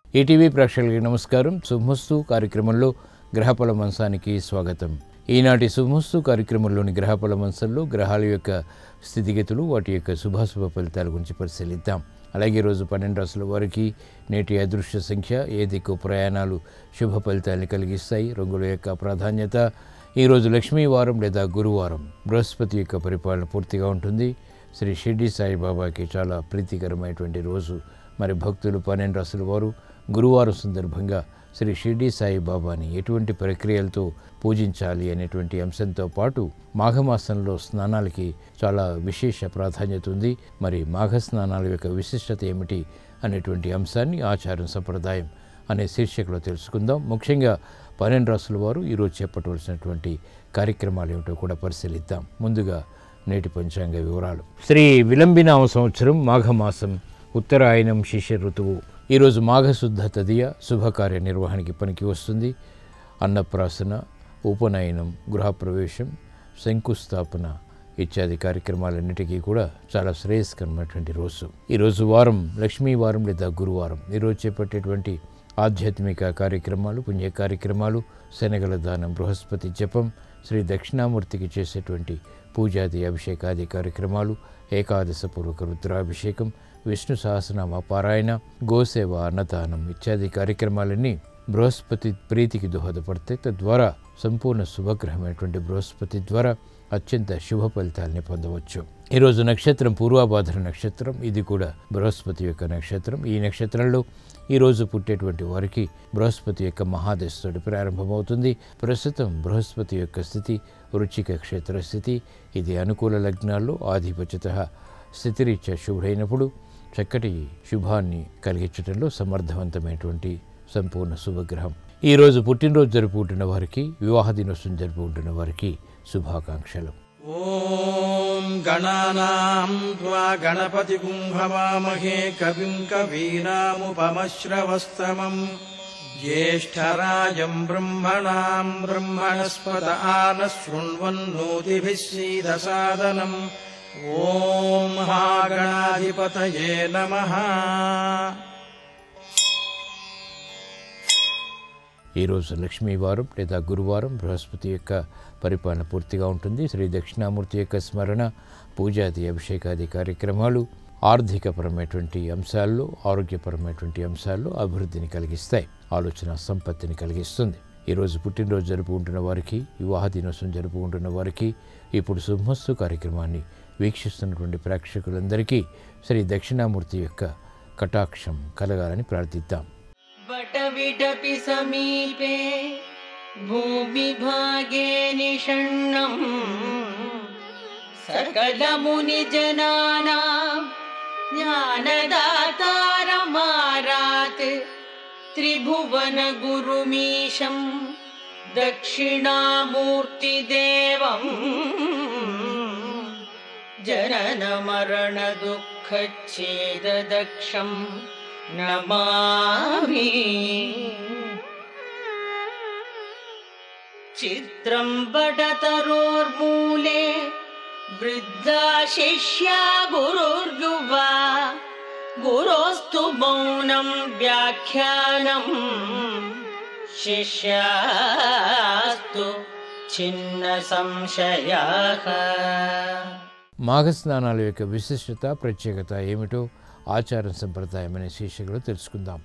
ETV ప్రేక్షకులకి నమస్కారం శుభమస్తు కార్యక్రమంలో గ్రహఫల మంచానికి స్వాగతం ఈనాటి శుభమస్తు కార్యక్రమంలోని గ్రహఫల మంచంలో గ్రహాల యొక్క స్థితిగతులు వాటి యొక్క శుభాశుభ ఫలితాల గురించి పరిశీలిద్దాం అలాగే ఈరోజు పన్నెండు రాసుల వారికి నేటి అదృశ్య సంఖ్య ఏ దిక్కు ప్రయాణాలు శుభ ఫలితాన్ని కలిగిస్తాయి రంగుల యొక్క ప్రాధాన్యత ఈరోజు లక్ష్మీ వారం లేదా గురువారం బృహస్పతి యొక్క పరిపాలన పూర్తిగా ఉంటుంది శ్రీ షిర్డి సాయిబాబాకి చాలా ప్రీతికరమైనటువంటి రోజు మరి భక్తులు పన్నెండు రాసుల వారు గురువారం సందర్భంగా శ్రీ షిర్డి సాయిబాబాని ఎటువంటి ప్రక్రియలతో పూజించాలి అనేటువంటి అంశంతో పాటు మాఘమాసంలో స్నానాలకి చాలా విశేష ప్రాధాన్యత ఉంది మరి మాఘ స్నానాల యొక్క విశిష్టత ఏమిటి అనేటువంటి అంశాన్ని ఆచారం సంప్రదాయం అనే శీర్షికలో తెలుసుకుందాం ముఖ్యంగా పన్నెండు రాసుల వారు ఈరోజు చేపట్టవలసినటువంటి కార్యక్రమాలు ఏమిటో కూడా పరిశీలిద్దాం ముందుగా నేటి పంచాంగ వివరాలు శ్రీ విలంబినామ సంవత్సరం మాఘమాసం ఉత్తరాయణం శిష్య ఋతువు ఈరోజు మాఘశుద్ధ తదియ శుభకార్య నిర్వహణకి పనికి వస్తుంది అన్నప్రాసన ఉపనయనం గృహప్రవేశం శంకుస్థాపన ఇత్యాది కార్యక్రమాలన్నిటికీ కూడా చాలా శ్రేయస్కరమైనటువంటి రోజు ఈరోజు వారం లక్ష్మీ వారం లేదా గురువారం ఈరోజు చేపట్టేటువంటి ఆధ్యాత్మిక కార్యక్రమాలు పుణ్య కార్యక్రమాలు శనగల దానం బృహస్పతి జపం శ్రీ దక్షిణామూర్తికి చేసేటువంటి పూజాది అభిషేకాది కార్యక్రమాలు ఏకాదశ పూర్వక రుద్రాభిషేకం విష్ణు సహస్రనామ పారాయణ గోసేవ అన్నదానం ఇత్యాది కార్యక్రమాలన్నీ బృహస్పతి ప్రీతికి దోహదపడతాయి తద్వారా సంపూర్ణ శుభగ్రహమైనటువంటి బృహస్పతి ద్వారా అత్యంత శుభ ఫలితాలని పొందవచ్చు ఈరోజు నక్షత్రం పూర్వాభాద్ర నక్షత్రం ఇది కూడా బృహస్పతి యొక్క నక్షత్రం ఈ నక్షత్రంలో ఈరోజు పుట్టేటువంటి వారికి బృహస్పతి యొక్క మహాదశతోటి ప్రారంభమవుతుంది ప్రస్తుతం బృహస్పతి యొక్క స్థితి వృచ్చిక క్షేత్ర స్థితి ఇది అనుకూల లగ్నాల్లో ఆధిపత్యత స్థితిరీత్యా శుభుడైనప్పుడు చక్కటి శుభాన్ని కలిగించడంలో సమర్థవంతమైనటువంటి సంపూర్ణ శుభగ్రహం ఈరోజు పుట్టినరోజు జరుపుకుంటున్న వారికి వివాహ దినోత్సవం జరుపుకుంటున్న వారికి శుభాకాంక్షలు ॐ गणानाम् त्वा गणपतिगुं हवामहे कविम् कवीनामुपमश्रवस्तमम् ज्येष्ठराजम् ब्रह्मणाम् ब्रह्मणस्पत आनः शृण्वन्नोतिभिः सीदसादनम् ॐ महागणाधिपतये नमः ఈరోజు లక్ష్మీవారం లేదా గురువారం బృహస్పతి యొక్క పరిపాలన పూర్తిగా ఉంటుంది శ్రీ దక్షిణామూర్తి యొక్క స్మరణ పూజాది అభిషేకాది కార్యక్రమాలు ఆర్థికపరమైనటువంటి అంశాల్లో ఆరోగ్యపరమైనటువంటి అంశాల్లో అభివృద్ధిని కలిగిస్తాయి ఆలోచన సంపత్తిని కలిగిస్తుంది ఈరోజు పుట్టినరోజు జరుపుకుంటున్న వారికి వివాహ దినోత్సవం జరుపుకుంటున్న వారికి ఇప్పుడు శుభమస్తు కార్యక్రమాన్ని వీక్షిస్తున్నటువంటి ప్రేక్షకులందరికీ శ్రీ దక్షిణామూర్తి యొక్క కటాక్షం కలగాలని ప్రార్థిద్దాం वटविटपि समीपे भूमिभागे निषण्णम् सकलमुनिजनानाम् ज्ञानदातारमारात् त्रिभुवनगुरुमीशम् दक्षिणामूर्तिदेवम् जननमरणदुःखच्छेददक्षम् नमामि चित्रम् बडतरोर्मूले वृद्धा शिष्या गुरुर्युवा गुरोस्तु मौनम् व्याख्यानम् शिष्यास्तु छिन्न संशयाः మాఘస్నానాల యొక్క విశిష్టత ప్రత్యేకత ఏమిటో ఆచారం సంప్రదాయం అనే శీర్షికలో తెలుసుకుందాం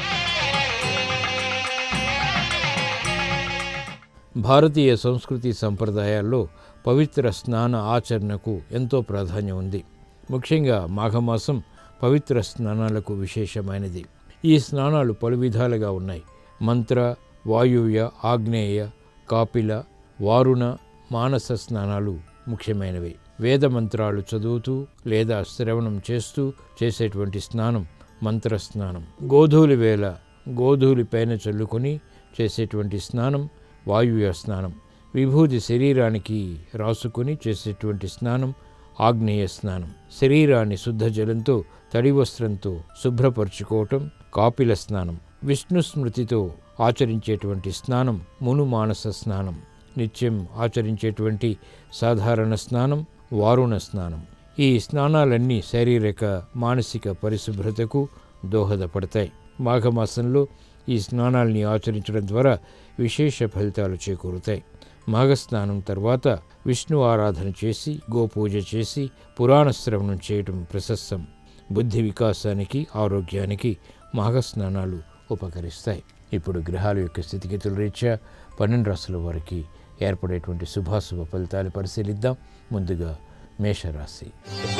భారతీయ సంస్కృతి సంప్రదాయాల్లో పవిత్ర స్నాన ఆచరణకు ఎంతో ప్రాధాన్యం ఉంది ముఖ్యంగా మాఘమాసం పవిత్ర స్నానాలకు విశేషమైనది ఈ స్నానాలు పలు విధాలుగా ఉన్నాయి మంత్ర వాయువ్య ఆగ్నేయ కాపిల వారుణ మానస స్నానాలు ముఖ్యమైనవి వేద మంత్రాలు చదువుతూ లేదా శ్రవణం చేస్తూ చేసేటువంటి స్నానం మంత్ర స్నానం గోధూలి వేళ గోధూలి పైన చల్లుకొని చేసేటువంటి స్నానం వాయువ్య స్నానం విభూది శరీరానికి రాసుకొని చేసేటువంటి స్నానం ఆగ్నేయ స్నానం శరీరాన్ని శుద్ధ జలంతో తడి వస్త్రంతో శుభ్రపరుచుకోవటం కాపిల స్నానం విష్ణు స్మృతితో ఆచరించేటువంటి స్నానం మును మానస స్నానం నిత్యం ఆచరించేటువంటి సాధారణ స్నానం వారుణ స్నానం ఈ స్నానాలన్నీ శారీరక మానసిక పరిశుభ్రతకు దోహదపడతాయి మాఘమాసంలో ఈ స్నానాల్ని ఆచరించడం ద్వారా విశేష ఫలితాలు చేకూరుతాయి మాఘ స్నానం తర్వాత విష్ణు ఆరాధన చేసి గోపూజ చేసి పురాణ శ్రవణం చేయటం ప్రశస్తం బుద్ధి వికాసానికి ఆరోగ్యానికి మాఘ స్నానాలు ఉపకరిస్తాయి ఇప్పుడు గ్రహాల యొక్క స్థితిగతుల రీత్యా పన్నెండు రాసుల వారికి ఏర్పడేటువంటి శుభాశుభ ఫలితాలు పరిశీలిద్దాం ముందుగా మేషరాశి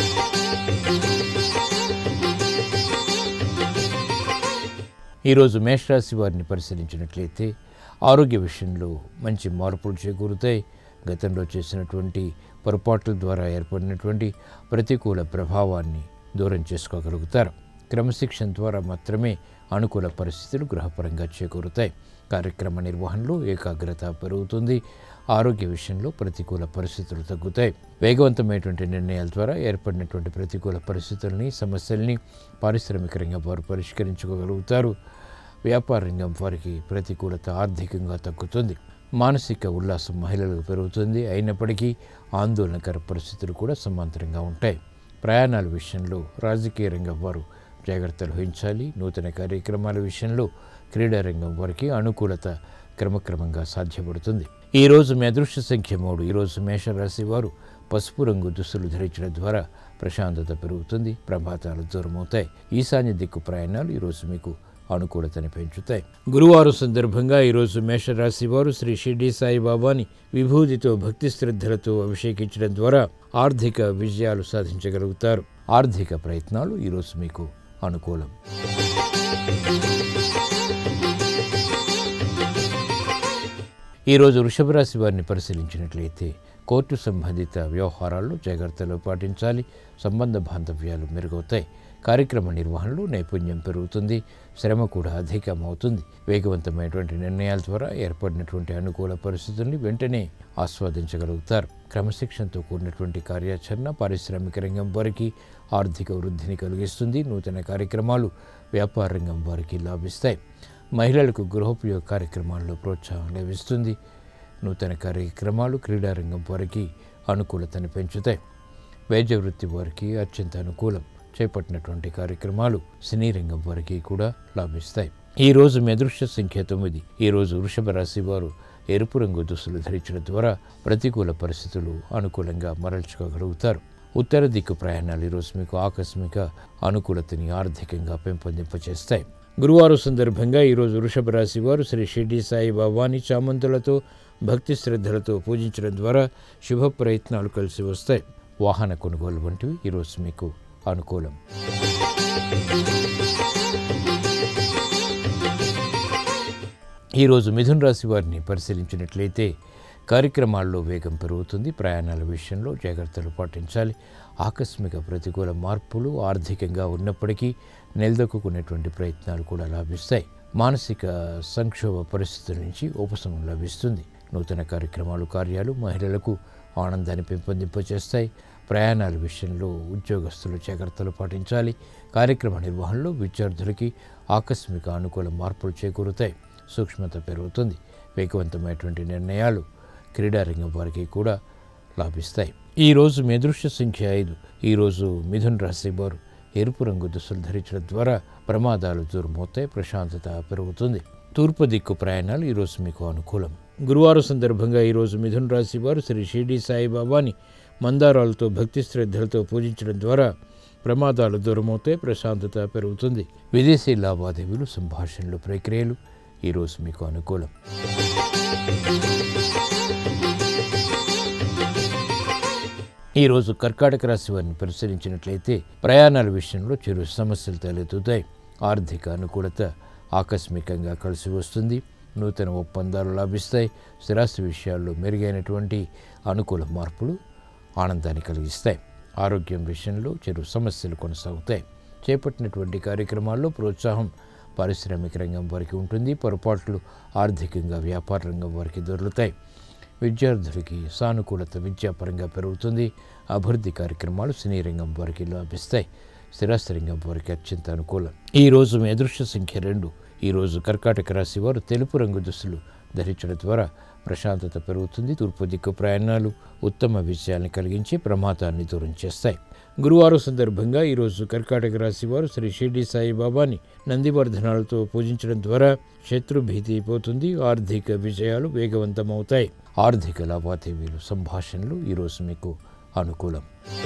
ఈరోజు మేషరాశి వారిని పరిశీలించినట్లయితే ఆరోగ్య విషయంలో మంచి మార్పులు చేకూరుతాయి గతంలో చేసినటువంటి పొరపాట్ల ద్వారా ఏర్పడినటువంటి ప్రతికూల ప్రభావాన్ని దూరం చేసుకోగలుగుతారు క్రమశిక్షణ ద్వారా మాత్రమే అనుకూల పరిస్థితులు గృహపరంగా చేకూరుతాయి కార్యక్రమ నిర్వహణలో ఏకాగ్రత పెరుగుతుంది ఆరోగ్య విషయంలో ప్రతికూల పరిస్థితులు తగ్గుతాయి వేగవంతమైనటువంటి నిర్ణయాల ద్వారా ఏర్పడినటువంటి ప్రతికూల పరిస్థితుల్ని సమస్యల్ని పారిశ్రామిక రంగం వారు పరిష్కరించుకోగలుగుతారు వ్యాపార రంగం వారికి ప్రతికూలత ఆర్థికంగా తగ్గుతుంది మానసిక ఉల్లాసం మహిళలకు పెరుగుతుంది అయినప్పటికీ ఆందోళనకర పరిస్థితులు కూడా సమాంతరంగా ఉంటాయి ప్రయాణాల విషయంలో రాజకీయ రంగం వారు జాగ్రత్తలు వహించాలి నూతన కార్యక్రమాల విషయంలో క్రీడా రంగం వారికి అనుకూలత క్రమక్రమంగా సాధ్యపడుతుంది ఈ రోజు మీ అదృష్ట సంఖ్య మూడు ఈరోజు మేషరాశి వారు పసుపు రంగు దుస్తులు ధరించడం ద్వారా ప్రశాంతత పెరుగుతుంది ప్రభాతాలు దూరమవుతాయి ఈశాన్య దిక్కు ప్రయాణాలు ఈరోజు మీకు అనుకూలతని పెంచుతాయి గురువారం సందర్భంగా ఈరోజు మేషరాశి వారు శ్రీ షిర్డి సాయిబాబాని విభూతితో భక్తి శ్రద్ధలతో అభిషేకించడం ద్వారా ఆర్థిక విజయాలు సాధించగలుగుతారు ఆర్థిక ప్రయత్నాలు ఈరోజు మీకు అనుకూలం ఈరోజు వృషభ రాశి వారిని పరిశీలించినట్లయితే కోర్టు సంబంధిత వ్యవహారాల్లో జాగ్రత్తలు పాటించాలి సంబంధ బాంధవ్యాలు మెరుగవుతాయి కార్యక్రమ నిర్వహణలో నైపుణ్యం పెరుగుతుంది శ్రమ కూడా అధికమవుతుంది వేగవంతమైనటువంటి నిర్ణయాల ద్వారా ఏర్పడినటువంటి అనుకూల పరిస్థితుల్ని వెంటనే ఆస్వాదించగలుగుతారు క్రమశిక్షణతో కూడినటువంటి కార్యాచరణ పారిశ్రామిక రంగం వారికి ఆర్థిక వృద్ధిని కలిగిస్తుంది నూతన కార్యక్రమాలు వ్యాపార రంగం వారికి లాభిస్తాయి మహిళలకు గృహోపయోగ కార్యక్రమాల్లో ప్రోత్సాహం లభిస్తుంది నూతన కార్యక్రమాలు క్రీడారంగం వారికి అనుకూలతను పెంచుతాయి వైద్య వృత్తి వారికి అత్యంత అనుకూలం చేపట్టినటువంటి కార్యక్రమాలు సినీ రంగం వారికి కూడా లాభిస్తాయి ఈ రోజు మీ అదృష్ట సంఖ్య తొమ్మిది ఈ రోజు వృషభ రాశి వారు ఎరుపు రంగు దుస్తులు ధరించడం ద్వారా ప్రతికూల పరిస్థితులు అనుకూలంగా మరల్చుకోగలుగుతారు ఉత్తర దిక్కు ప్రయాణాలు ఈరోజు మీకు ఆకస్మిక అనుకూలతని ఆర్థికంగా పెంపొందింపచేస్తాయి గురువారం సందర్భంగా ఈరోజు వృషభ రాశి వారు శ్రీ షిర్డి సాయి బాబాని చామంతులతో భక్తి శ్రద్ధలతో పూజించడం ద్వారా శుభ ప్రయత్నాలు కలిసి వస్తాయి వాహన కొనుగోలు వంటివి ఈరోజు మీకు అనుకూలం ఈరోజు మిథున్ రాశి వారిని పరిశీలించినట్లయితే కార్యక్రమాల్లో వేగం పెరుగుతుంది ప్రయాణాల విషయంలో జాగ్రత్తలు పాటించాలి ఆకస్మిక ప్రతికూల మార్పులు ఆర్థికంగా ఉన్నప్పటికీ నిలదొక్కునేటువంటి ప్రయత్నాలు కూడా లాభిస్తాయి మానసిక సంక్షోభ పరిస్థితుల నుంచి ఉపశమనం లభిస్తుంది నూతన కార్యక్రమాలు కార్యాలు మహిళలకు ఆనందాన్ని పెంపొందింపచేస్తాయి ప్రయాణాల విషయంలో ఉద్యోగస్తులు జాగ్రత్తలు పాటించాలి కార్యక్రమ నిర్వహణలో విద్యార్థులకి ఆకస్మిక అనుకూల మార్పులు చేకూరుతాయి సూక్ష్మత పెరుగుతుంది వేగవంతమైనటువంటి నిర్ణయాలు క్రీడారంగం వారికి కూడా లాభిస్తాయి ఈరోజు మీ అదృష్ట సంఖ్య ఐదు ఈరోజు మిథున్ రాశి వారు ఎరుపు రంగు దుస్తులు ధరించడం ద్వారా ప్రమాదాలు దూరమవుతాయి ప్రశాంతత పెరుగుతుంది తూర్పు దిక్కు ప్రయాణాలు ఈరోజు మీకు అనుకూలం గురువారం సందర్భంగా ఈరోజు మిథున్ రాశి వారు శ్రీ షిర్డి సాయిబాబాని మందారాలతో భక్తి శ్రద్ధలతో పూజించడం ద్వారా ప్రమాదాలు దూరమవుతాయి ప్రశాంతత పెరుగుతుంది విదేశీ లావాదేవీలు సంభాషణలు ప్రక్రియలు ఈరోజు మీకు అనుకూలం ఈరోజు కర్కాటక రాశి వారిని పరిశీలించినట్లయితే ప్రయాణాల విషయంలో చిరు సమస్యలు తలెత్తుతాయి ఆర్థిక అనుకూలత ఆకస్మికంగా కలిసి వస్తుంది నూతన ఒప్పందాలు లాభిస్తాయి స్థిరాస్తి విషయాల్లో మెరుగైనటువంటి అనుకూల మార్పులు ఆనందాన్ని కలిగిస్తాయి ఆరోగ్యం విషయంలో చిరు సమస్యలు కొనసాగుతాయి చేపట్టినటువంటి కార్యక్రమాల్లో ప్రోత్సాహం పారిశ్రామిక రంగం వారికి ఉంటుంది పొరపాట్లు ఆర్థికంగా వ్యాపార రంగం వారికి దొరుకుతాయి విద్యార్థులకి సానుకూలత విద్యాపరంగా పెరుగుతుంది అభివృద్ధి కార్యక్రమాలు సినీ రంగం వారికి లాభిస్తాయి స్థిరాస్తి రంగం వారికి అత్యంత అనుకూలం ఈ రోజు మీ అదృష్ట సంఖ్య రెండు ఈ రోజు కర్కాటక రాశి వారు తెలుపు రంగు దుస్తులు ధరించడం ద్వారా ప్రశాంతత పెరుగుతుంది తూర్పు దిక్కు ప్రయాణాలు ఉత్తమ విజయాన్ని కలిగించి ప్రమాదాన్ని దూరం చేస్తాయి గురువారం సందర్భంగా ఈరోజు కర్కాటక రాశి వారు శ్రీ షిర్డి సాయిబాబాని నందివర్ధనాలతో పూజించడం ద్వారా శత్రు భీతి పోతుంది ఆర్థిక విజయాలు వేగవంతమవుతాయి ఆర్థిక లావాదేవీలు సంభాషణలు ఈరోజు మీకు అనుకూలం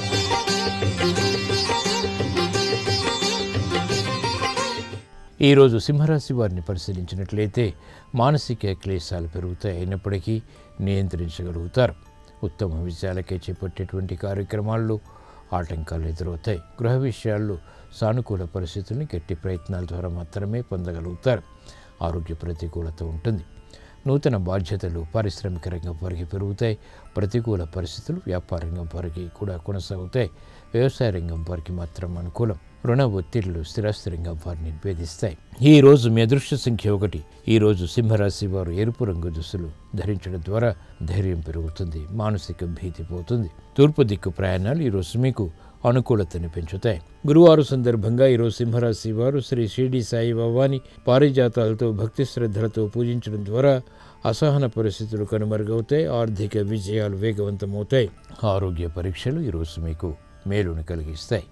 ఈరోజు సింహరాశి వారిని పరిశీలించినట్లయితే మానసిక క్లేశాలు పెరుగుతాయి అయినప్పటికీ నియంత్రించగలుగుతారు ఉత్తమ విజయాలకే చేపట్టేటువంటి కార్యక్రమాల్లో ఆటంకాలు ఎదురవుతాయి గృహ విషయాల్లో సానుకూల పరిస్థితుల్ని గట్టి ప్రయత్నాల ద్వారా మాత్రమే పొందగలుగుతారు ఆరోగ్య ప్రతికూలత ఉంటుంది నూతన బాధ్యతలు పారిశ్రామిక రంగం వారికి పెరుగుతాయి ప్రతికూల పరిస్థితులు వ్యాపార రంగం వారికి కూడా కొనసాగుతాయి వ్యవసాయ రంగం వారికి మాత్రం అనుకూలం రుణ ఒత్తిళ్లు స్థిరాస్తి రంగం వారిని భేదిస్తాయి ఈ రోజు మీ అదృష్ట సంఖ్య ఒకటి ఈ రోజు సింహరాశి వారు ఎరుపు రంగు దుస్తులు ధరించడం ద్వారా ధైర్యం పెరుగుతుంది మానసిక భీతి పోతుంది తూర్పు దిక్కు ప్రయాణాలు ఈరోజు మీకు అనుకూలతను పెంచుతాయి గురువారం సందర్భంగా ఈరోజు సింహరాశి వారు శ్రీ షిర్డి సాయిబాబాని పారిజాతాలతో భక్తి శ్రద్ధలతో పూజించడం ద్వారా అసహన పరిస్థితులు కనుమరుగవుతాయి ఆర్థిక విజయాలు వేగవంతమవుతాయి ఆరోగ్య పరీక్షలు ఈరోజు మీకు మేలును కలిగిస్తాయి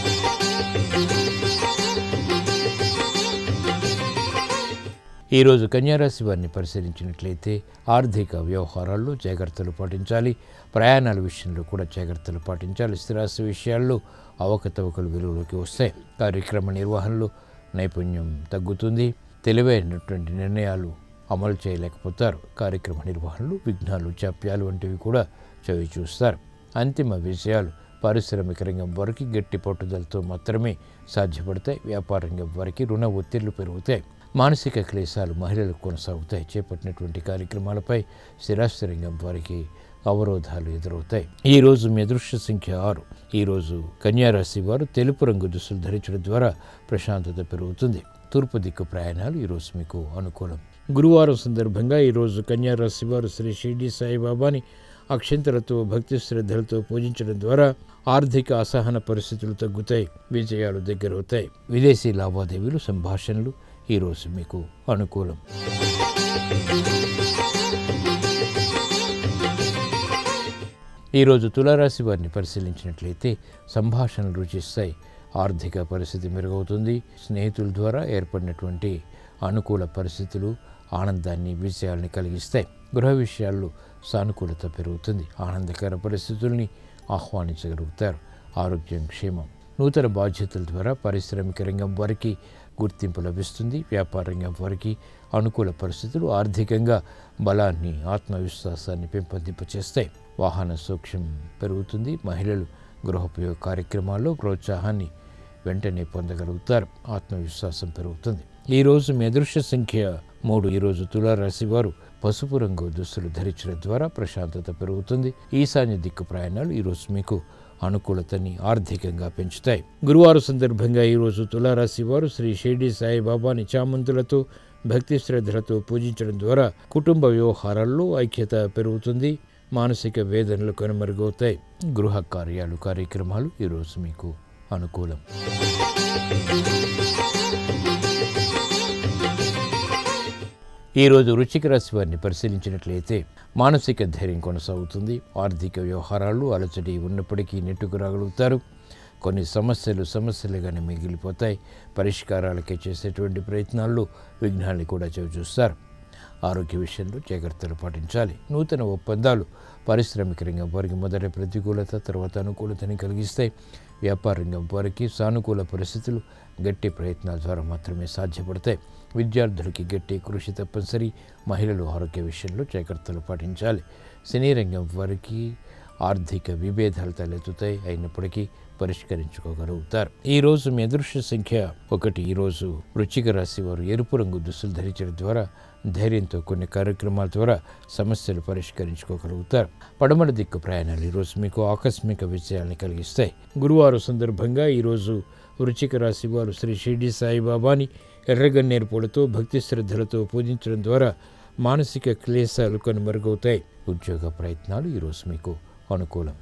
ఈరోజు కన్యారాశి వారిని పరిశీలించినట్లయితే ఆర్థిక వ్యవహారాల్లో జాగ్రత్తలు పాటించాలి ప్రయాణాల విషయంలో కూడా జాగ్రత్తలు పాటించాలి స్థిరాస్తి విషయాల్లో అవకతవకలు వెలుగులోకి వస్తాయి కార్యక్రమ నిర్వహణలో నైపుణ్యం తగ్గుతుంది తెలివైనటువంటి నిర్ణయాలు అమలు చేయలేకపోతారు కార్యక్రమ నిర్వహణలు విఘ్నాలు జాప్యాలు వంటివి కూడా చవి చూస్తారు అంతిమ విజయాలు పారిశ్రామిక రంగం వారికి గట్టి పట్టుదలతో మాత్రమే సాధ్యపడతాయి వ్యాపార రంగం వారికి రుణ ఒత్తిళ్లు పెరుగుతాయి మానసిక క్లేశాలు మహిళలకు కొనసాగుతాయి చేపట్టినటువంటి కార్యక్రమాలపై స్థిరాస్తి రంగం వారికి అవరోధాలు ఎదురవుతాయి ఈ రోజు మీ అదృష్ట సంఖ్య ఆరు ఈ రోజు కన్యారాశి వారు తెలుపు రంగు దుస్తులు ధరించడం ద్వారా ప్రశాంతత పెరుగుతుంది తూర్పు దిక్కు ప్రయాణాలు ఈరోజు మీకు అనుకూలం గురువారం సందర్భంగా ఈరోజు కన్యారాశి వారు శ్రీ షిర్డి సాయిబాబాని అక్షంతలతో భక్తి శ్రద్ధలతో పూజించడం ద్వారా ఆర్థిక అసహన పరిస్థితులు తగ్గుతాయి విజయాలు దగ్గరవుతాయి విదేశీ లావాదేవీలు సంభాషణలు ఈరోజు మీకు అనుకూలం ఈరోజు తులారాశి వారిని పరిశీలించినట్లయితే సంభాషణలు రుచిస్తాయి ఆర్థిక పరిస్థితి మెరుగవుతుంది స్నేహితుల ద్వారా ఏర్పడినటువంటి అనుకూల పరిస్థితులు ఆనందాన్ని విజయాల్ని కలిగిస్తాయి గృహ విషయాల్లో సానుకూలత పెరుగుతుంది ఆనందకర పరిస్థితుల్ని ఆహ్వానించగలుగుతారు ఆరోగ్యం క్షేమం నూతన బాధ్యతల ద్వారా పారిశ్రామిక రంగం వారికి గుర్తింపు లభిస్తుంది వ్యాపార రంగం వారికి అనుకూల పరిస్థితులు ఆర్థికంగా బలాన్ని ఆత్మవిశ్వాసాన్ని పెంపొందింపచేస్తాయి వాహన సూక్ష్మం పెరుగుతుంది మహిళలు గృహోపయోగ కార్యక్రమాల్లో ప్రోత్సాహాన్ని వెంటనే పొందగలుగుతారు ఆత్మవిశ్వాసం పెరుగుతుంది ఈ రోజు మీ అదృశ్య సంఖ్య మూడు ఈరోజు తులారాశి వారు పసుపు రంగు దుస్తులు ధరించడం ద్వారా ప్రశాంతత పెరుగుతుంది ఈశాన్య దిక్కు ప్రయాణాలు ఈరోజు మీకు అనుకూలతని ఆర్థికంగా పెంచుతాయి గురువారం సందర్భంగా ఈరోజు తులారాశి వారు శ్రీ షిర్డి సాయిబాబాని చామంతులతో భక్తి శ్రద్ధలతో పూజించడం ద్వారా కుటుంబ వ్యవహారాల్లో ఐక్యత పెరుగుతుంది మానసిక వేదనలు కనుమరుగవుతాయి గృహ కార్యాలు కార్యక్రమాలు ఈరోజు మీకు అనుకూలం ఈరోజు వృశ్చిక రాశి వారిని పరిశీలించినట్లయితే మానసిక ధైర్యం కొనసాగుతుంది ఆర్థిక వ్యవహారాలు అలచడి ఉన్నప్పటికీ నెట్టుకు రాగలుగుతారు కొన్ని సమస్యలు సమస్యలుగానే మిగిలిపోతాయి పరిష్కారాలకే చేసేటువంటి ప్రయత్నాల్లో విఘ్నాన్ని కూడా చవి చూస్తారు ఆరోగ్య విషయంలో జాగ్రత్తలు పాటించాలి నూతన ఒప్పందాలు పారిశ్రామిక రంగం వారికి మొదట ప్రతికూలత తర్వాత అనుకూలతని కలిగిస్తాయి వ్యాపార రంగం వారికి సానుకూల పరిస్థితులు గట్టి ప్రయత్నాల ద్వారా మాత్రమే సాధ్యపడతాయి విద్యార్థులకి గట్టి కృషి తప్పనిసరి మహిళలు ఆరోగ్య విషయంలో జాగ్రత్తలు పాటించాలి సినీ రంగం వారికి ఆర్థిక విభేదాలు తలెత్తుతాయి అయినప్పటికీ పరిష్కరించుకోగలుగుతారు ఈ రోజు మీ అదృష్ట సంఖ్య ఒకటి ఈ రోజు వృచ్చిక రాశి వారు ఎరుపు రంగు దుస్తులు ధరించడం ద్వారా ధైర్యంతో కొన్ని కార్యక్రమాల ద్వారా సమస్యలు పరిష్కరించుకోగలుగుతారు పడమర దిక్కు ప్రయాణాలు ఈరోజు మీకు ఆకస్మిక విజయాన్ని కలిగిస్తాయి గురువారం సందర్భంగా ఈరోజు వృచ్చిక రాశి వారు శ్రీ షిర్డి సాయిబాబాని ఎర్రగన్నేరు పూలతో భక్తి శ్రద్ధలతో పూజించడం ద్వారా మానసిక క్లేశాలు కనుమరుగవుతాయి ఉద్యోగ ప్రయత్నాలు ఈరోజు మీకు అనుకూలం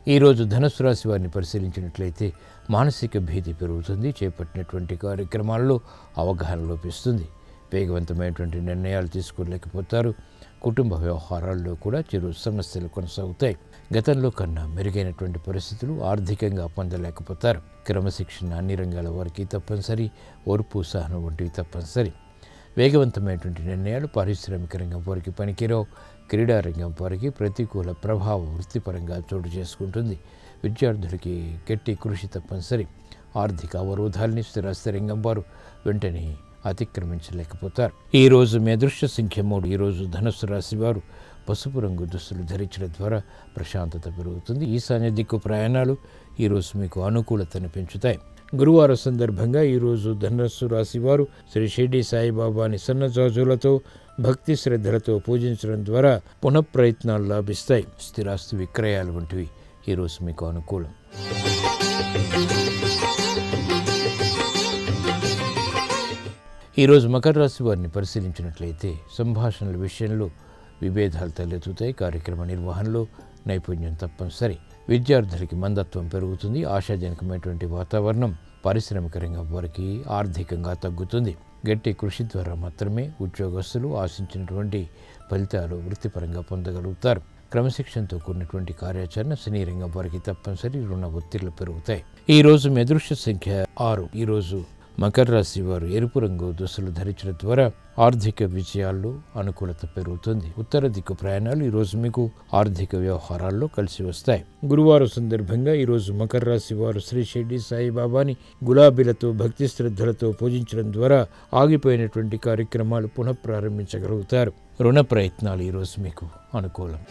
ఈరోజు ధనుసు రాశి వారిని పరిశీలించినట్లయితే మానసిక భీతి పెరుగుతుంది చేపట్టినటువంటి కార్యక్రమాల్లో అవగాహన లోపిస్తుంది వేగవంతమైనటువంటి నిర్ణయాలు తీసుకోలేకపోతారు కుటుంబ వ్యవహారాల్లో కూడా చిరు సమస్యలు కొనసాగుతాయి గతంలో కన్నా మెరుగైనటువంటి పరిస్థితులు ఆర్థికంగా పొందలేకపోతారు క్రమశిక్షణ అన్ని రంగాల వారికి తప్పనిసరి ఓర్పు సహనం వంటివి తప్పనిసరి వేగవంతమైనటువంటి నిర్ణయాలు పారిశ్రామిక రంగం వారికి పనికిరావు క్రీడా రంగం వారికి ప్రతికూల ప్రభావం వృత్తిపరంగా చోటు చేసుకుంటుంది విద్యార్థులకి గట్టి కృషి తప్పనిసరి ఆర్థిక అవరోధాల్ని స్థిరాస్తి రంగం వారు వెంటనే అతిక్రమించలేకపోతారు ఈ రోజు మీ అదృష్ట సంఖ్య మూడు ఈరోజు ధనుస్సు రాశి వారు పసుపు రంగు దుస్తులు ధరించడం ద్వారా ప్రశాంతత పెరుగుతుంది ఈశాన్య దిక్కు ప్రయాణాలు ఈరోజు మీకు అనుకూలతను పెంచుతాయి గురువారం సందర్భంగా ఈరోజు ధనస్సు రాశి వారు శ్రీ షిర్డి సాయిబాబాని సన్నజాజులతో భక్తి శ్రద్ధలతో పూజించడం ద్వారా పునఃప్రయత్నాలు లాభిస్తాయి స్థిరాస్తి విక్రయాలు వంటివి ఈరోజు మీకు అనుకూలం ఈరోజు మకర రాశి వారిని పరిశీలించినట్లయితే సంభాషణల విషయంలో విభేదాలు తలెత్తుతాయి కార్యక్రమ నిర్వహణలో నైపుణ్యం తప్పనిసరి విద్యార్థులకి మందత్వం పెరుగుతుంది ఆశాజనకమైనటువంటి వాతావరణం పారిశ్రామిక రంగం వారికి ఆర్థికంగా తగ్గుతుంది గట్టి కృషి ద్వారా మాత్రమే ఉద్యోగస్తులు ఆశించినటువంటి ఫలితాలు వృత్తిపరంగా పొందగలుగుతారు క్రమశిక్షణతో కూడినటువంటి కార్యాచరణ సినీ రంగం వారికి తప్పనిసరి రుణ ఒత్తిళ్లు పెరుగుతాయి ఈ రోజు మీ అదృష్ట సంఖ్య ఆరు ఈ రోజు మకర రాశి వారు ఎరుపు రంగు దుస్తులు ధరించడం ద్వారా ఆర్థిక విజయాల్లో అనుకూలత పెరుగుతుంది ఉత్తర దిక్కు ప్రయాణాలు ఈ రోజు మీకు ఆర్థిక వ్యవహారాల్లో కలిసి వస్తాయి గురువారం సందర్భంగా ఈ రోజు మకర రాశి వారు శ్రీ షిర్డి సాయిబాబాని గులాబీలతో భక్తి శ్రద్ధలతో పూజించడం ద్వారా ఆగిపోయినటువంటి కార్యక్రమాలు పునఃప్రారంభించగలుగుతారు రుణ ప్రయత్నాలు ఈరోజు మీకు అనుకూలం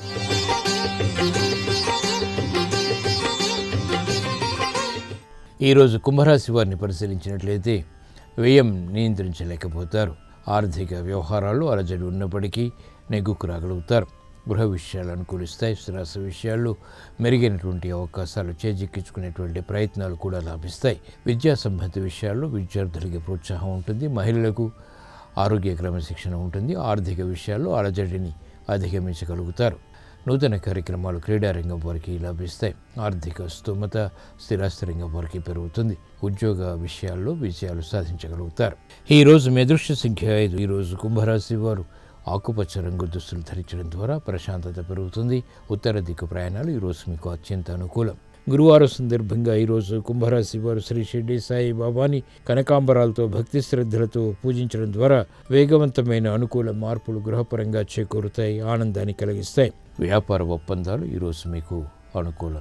ఈరోజు కుంభరాశి వారిని పరిశీలించినట్లయితే వ్యయం నియంత్రించలేకపోతారు ఆర్థిక వ్యవహారాల్లో అలజడి ఉన్నప్పటికీ నెగ్గుకు రాగలుగుతారు గృహ విషయాలు అనుకూలిస్తాయి స్థిరాస విషయాల్లో మెరుగైనటువంటి అవకాశాలు చేజిక్కించుకునేటువంటి ప్రయత్నాలు కూడా లాభిస్తాయి విద్యా సంబంధిత విషయాల్లో విద్యార్థులకి ప్రోత్సాహం ఉంటుంది మహిళలకు ఆరోగ్య క్రమశిక్షణ ఉంటుంది ఆర్థిక విషయాల్లో అలజడిని అధిగమించగలుగుతారు నూతన కార్యక్రమాలు క్రీడారంగం వారికి లభిస్తాయి ఆర్థిక స్తోమత స్థిరాస్తి రంగం వారికి పెరుగుతుంది ఉద్యోగ విషయాల్లో విజయాలు సాధించగలుగుతారు ఈ రోజు మీ అదృష్ట సంఖ్య ఐదు ఈ రోజు కుంభరాశి వారు ఆకుపచ్చ రంగు దుస్తులు ధరించడం ద్వారా ప్రశాంతత పెరుగుతుంది ఉత్తర దిక్కు ప్రయాణాలు ఈ రోజు మీకు అత్యంత అనుకూలం గురువారం సందర్భంగా ఈరోజు కుంభరాశి వారు శ్రీ షిర్డి సాయి బాబాని కనకాంబరాలతో భక్తి శ్రద్ధలతో పూజించడం ద్వారా వేగవంతమైన అనుకూల మార్పులు గృహపరంగా చేకూరుతాయి ఆనందాన్ని కలిగిస్తాయి వ్యాపార ఒప్పందాలు ఈరోజు మీకు అనుకూలం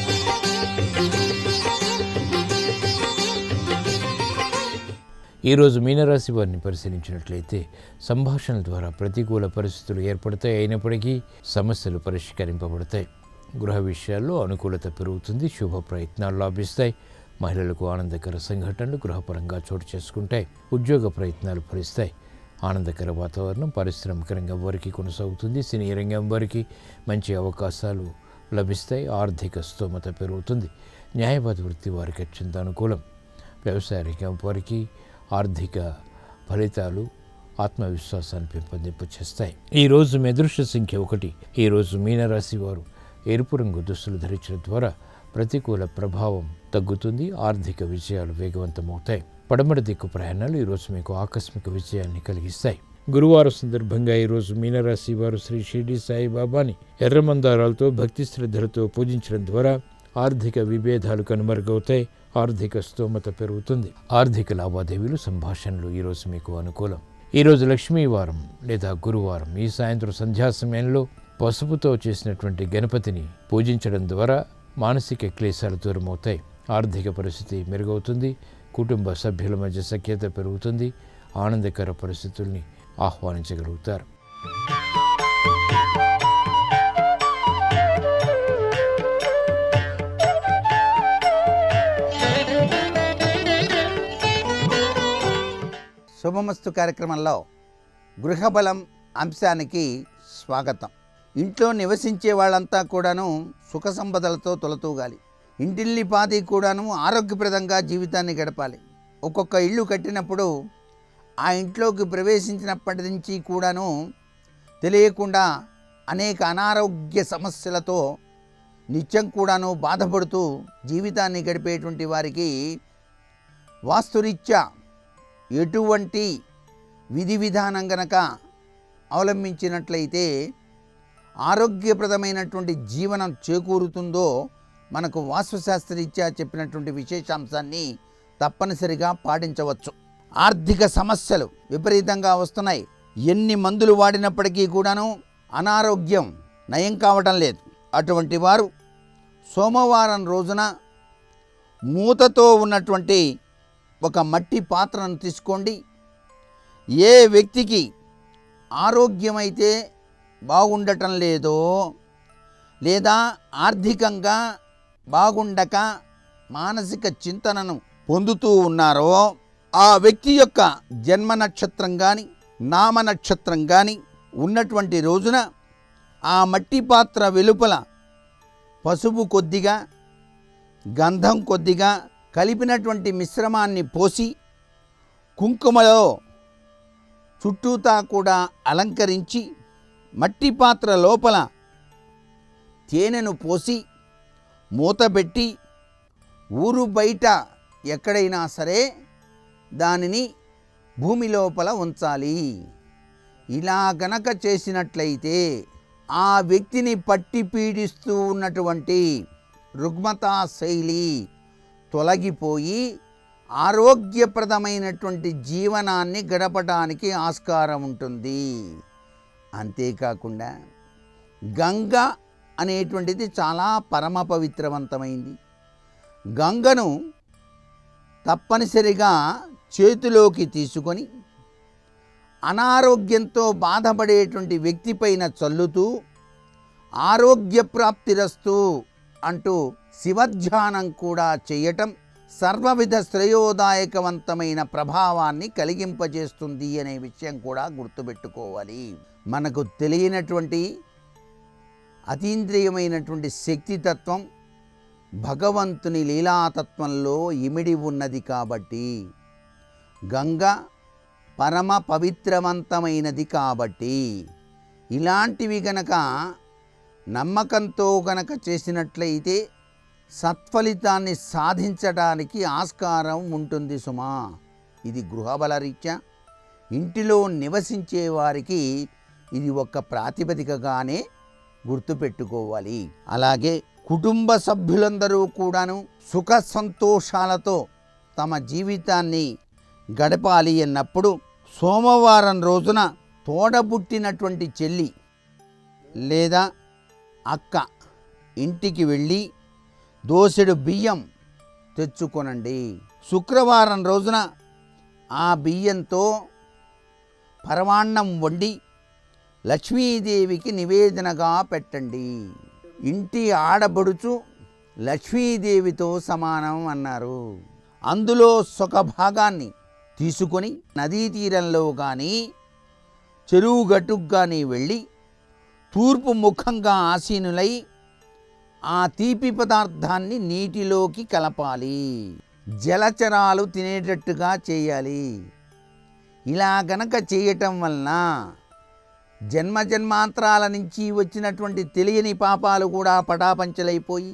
ఈరోజు మీనరాశి వారిని పరిశీలించినట్లయితే సంభాషణల ద్వారా ప్రతికూల పరిస్థితులు ఏర్పడతాయి అయినప్పటికీ సమస్యలు పరిష్కరింపబడతాయి గృహ విషయాల్లో అనుకూలత పెరుగుతుంది శుభ ప్రయత్నాలు లాభిస్తాయి మహిళలకు ఆనందకర సంఘటనలు గృహపరంగా చోటు చేసుకుంటాయి ఉద్యోగ ప్రయత్నాలు ఫలిస్తాయి ఆనందకర వాతావరణం పారిశ్రామిక రంగం వారికి కొనసాగుతుంది సినీ రంగం వారికి మంచి అవకాశాలు లభిస్తాయి ఆర్థిక స్తోమత పెరుగుతుంది న్యాయవాద వృత్తి వారికి అత్యంత అనుకూలం వ్యవసాయ రంగం వారికి ఆర్థిక ఫలితాలు ఆత్మవిశ్వాసాన్ని పెంపొందింపు చేస్తాయి ఈ రోజు మీ అదృష్ట సంఖ్య ఒకటి ఈ రోజు మీనరాశి వారు ఎరుపు రంగు దుస్తులు ధరించడం ద్వారా ప్రతికూల ప్రభావం తగ్గుతుంది ఆర్థిక విజయాలు వేగవంతమవుతాయి పడమర దిక్కు ప్రయాణాలు ఈరోజు మీకు ఆకస్మిక విజయాన్ని కలిగిస్తాయి గురువారం సందర్భంగా ఈరోజు మీనరాశి వారు శ్రీ షిర్డి సాయిబాబాని ఎర్రమందారాలతో భక్తి శ్రద్ధలతో పూజించడం ద్వారా ఆర్థిక విభేదాలు కనుమరుగవుతాయి ఆర్థిక స్తోమత పెరుగుతుంది ఆర్థిక లావాదేవీలు సంభాషణలు ఈరోజు మీకు అనుకూలం ఈరోజు లక్ష్మీవారం లేదా గురువారం ఈ సాయంత్రం సంధ్యా సమయంలో పసుపుతో చేసినటువంటి గణపతిని పూజించడం ద్వారా మానసిక క్లేశాలు దూరమవుతాయి ఆర్థిక పరిస్థితి మెరుగవుతుంది కుటుంబ సభ్యుల మధ్య సఖ్యత పెరుగుతుంది ఆనందకర పరిస్థితుల్ని ఆహ్వానించగలుగుతారు శుభమస్తు కార్యక్రమంలో గృహబలం అంశానికి స్వాగతం ఇంట్లో నివసించే వాళ్ళంతా కూడాను సుఖ సంపదలతో తొలతూగాలి ఇంటిల్లి పాది కూడాను ఆరోగ్యప్రదంగా జీవితాన్ని గడపాలి ఒక్కొక్క ఇల్లు కట్టినప్పుడు ఆ ఇంట్లోకి ప్రవేశించినప్పటి నుంచి కూడాను తెలియకుండా అనేక అనారోగ్య సమస్యలతో నిత్యం కూడాను బాధపడుతూ జీవితాన్ని గడిపేటువంటి వారికి వాస్తురీత్యా ఎటువంటి విధి విధానం గనక అవలంబించినట్లయితే ఆరోగ్యప్రదమైనటువంటి జీవనం చేకూరుతుందో మనకు వాస్తుశాస్త్రరీత్యా చెప్పినటువంటి విశేషాంశాన్ని తప్పనిసరిగా పాటించవచ్చు ఆర్థిక సమస్యలు విపరీతంగా వస్తున్నాయి ఎన్ని మందులు వాడినప్పటికీ కూడాను అనారోగ్యం నయం కావటం లేదు అటువంటి వారు సోమవారం రోజున మూతతో ఉన్నటువంటి ఒక మట్టి పాత్రను తీసుకోండి ఏ వ్యక్తికి ఆరోగ్యమైతే బాగుండటం లేదో లేదా ఆర్థికంగా బాగుండక మానసిక చింతనను పొందుతూ ఉన్నారో ఆ వ్యక్తి యొక్క జన్మ నక్షత్రం కానీ నామ నక్షత్రం కానీ ఉన్నటువంటి రోజున ఆ మట్టి పాత్ర వెలుపల పసుపు కొద్దిగా గంధం కొద్దిగా కలిపినటువంటి మిశ్రమాన్ని పోసి కుంకుమలో చుట్టూతా కూడా అలంకరించి మట్టి పాత్ర లోపల తేనెను పోసి మూతబెట్టి ఊరు బయట ఎక్కడైనా సరే దానిని భూమి లోపల ఉంచాలి ఇలా గనక చేసినట్లయితే ఆ వ్యక్తిని పట్టి పీడిస్తూ ఉన్నటువంటి రుగ్మతా శైలి తొలగిపోయి ఆరోగ్యప్రదమైనటువంటి జీవనాన్ని గడపడానికి ఆస్కారం ఉంటుంది అంతేకాకుండా గంగ అనేటువంటిది చాలా పరమ పవిత్రవంతమైంది గంగను తప్పనిసరిగా చేతిలోకి తీసుకొని అనారోగ్యంతో బాధపడేటువంటి వ్యక్తిపైన చల్లుతూ ఆరోగ్యప్రాప్తిరస్తూ అంటూ శివధ్యానం కూడా చేయటం సర్వవిధ శ్రేయోదాయకవంతమైన ప్రభావాన్ని కలిగింపజేస్తుంది అనే విషయం కూడా గుర్తుపెట్టుకోవాలి మనకు తెలియనటువంటి అతీంద్రియమైనటువంటి శక్తితత్వం భగవంతుని లీలాతత్వంలో ఇమిడి ఉన్నది కాబట్టి గంగ పరమ పవిత్రవంతమైనది కాబట్టి ఇలాంటివి గనక నమ్మకంతో గనక చేసినట్లయితే సత్ఫలితాన్ని సాధించడానికి ఆస్కారం ఉంటుంది సుమా ఇది గృహబల రీత్యా ఇంటిలో నివసించే వారికి ఇది ఒక ప్రాతిపదికగానే గుర్తుపెట్టుకోవాలి అలాగే కుటుంబ సభ్యులందరూ కూడాను సుఖ సంతోషాలతో తమ జీవితాన్ని గడపాలి అన్నప్పుడు సోమవారం రోజున తోడబుట్టినటువంటి చెల్లి లేదా అక్క ఇంటికి వెళ్ళి దోసెడు బియ్యం తెచ్చుకొనండి శుక్రవారం రోజున ఆ బియ్యంతో పరమాన్నం వండి లక్ష్మీదేవికి నివేదనగా పెట్టండి ఇంటి ఆడబడుచు లక్ష్మీదేవితో సమానం అన్నారు అందులో సొక భాగాన్ని తీసుకొని నదీ తీరంలో కానీ చెరువు గట్టుకు కానీ వెళ్ళి తూర్పు ముఖంగా ఆసీనులై ఆ తీపి పదార్థాన్ని నీటిలోకి కలపాలి జలచరాలు తినేటట్టుగా చేయాలి ఇలా గనక చేయటం వలన జన్మ జన్మాంతరాల నుంచి వచ్చినటువంటి తెలియని పాపాలు కూడా పటాపంచలైపోయి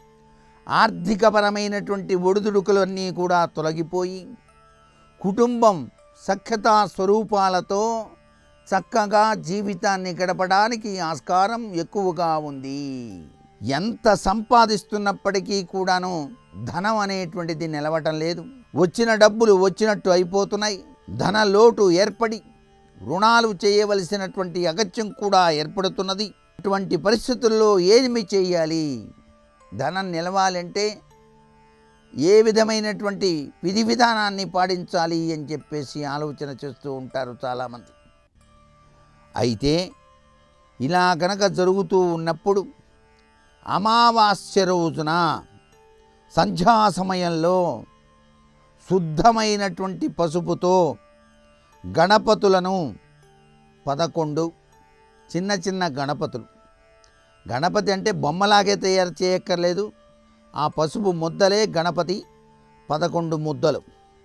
ఆర్థికపరమైనటువంటి ఒడిదుడుకులన్నీ కూడా తొలగిపోయి కుటుంబం సఖ్యతా స్వరూపాలతో చక్కగా జీవితాన్ని గడపడానికి ఆస్కారం ఎక్కువగా ఉంది ఎంత సంపాదిస్తున్నప్పటికీ కూడాను ధనం అనేటువంటిది నిలవటం లేదు వచ్చిన డబ్బులు వచ్చినట్టు అయిపోతున్నాయి ధన లోటు ఏర్పడి రుణాలు చేయవలసినటువంటి అగత్యం కూడా ఏర్పడుతున్నది అటువంటి పరిస్థితుల్లో ఏమి చేయాలి ధనం నిలవాలంటే ఏ విధమైనటువంటి విధి విధానాన్ని పాటించాలి అని చెప్పేసి ఆలోచన చేస్తూ ఉంటారు చాలామంది అయితే ఇలా గనక జరుగుతూ ఉన్నప్పుడు అమావాస్య రోజున సంధ్యా సమయంలో శుద్ధమైనటువంటి పసుపుతో గణపతులను పదకొండు చిన్న చిన్న గణపతులు గణపతి అంటే బొమ్మలాగే తయారు చేయక్కర్లేదు ఆ పసుపు ముద్దలే గణపతి పదకొండు ముద్దలు